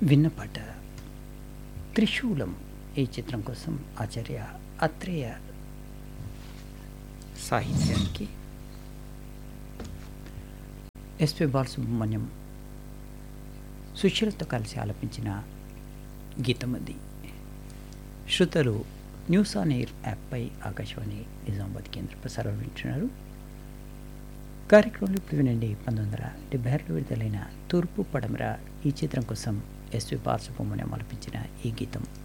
విన్న పాట త్రిశూలం ఈ చిత్రం కోసం ఆచార్య అత్రేయ సాహిత్యానికి ఎస్పి బాలసుబ్రహ్మణ్యం సుశీలతో కలిసి ఆలపించిన గీతం అది శ్రోతలు న్యూస్ ఆన్ ఎయిర్ యాప్పై ఆకాశవాణి నిజామాబాద్ కేంద్ర ప్రసారం వింటున్నారు కార్యక్రమంలో ఇప్పుడు వినండి పంతొమ్మిది వందల డెబ్బై ఆరులో విడుదలైన తూర్పు పడమర ఈ చిత్రం కోసం ఎస్వి బాలసుబ్రహ్మణ్యం ఆలపించిన ఈ గీతం